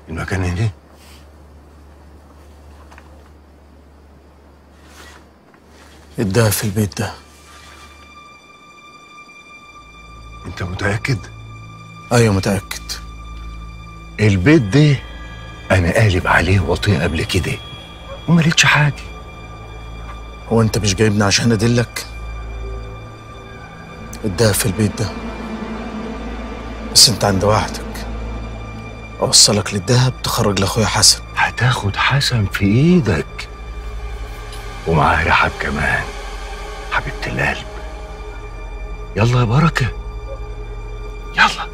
المكان هنا اداها في البيت ده انت متاكد ايوه متاكد البيت ده انا قالب عليه وطيه قبل كده وما لقيتش حاجه هو انت مش جايبني عشان ادلك اداها في البيت ده بس انت عند وعدك اوصلك للدهب تخرج لاخويا حسن هتاخد حسن في ايدك ومعاه رحاب كمان حبيبه القلب يلا يا بركه يلا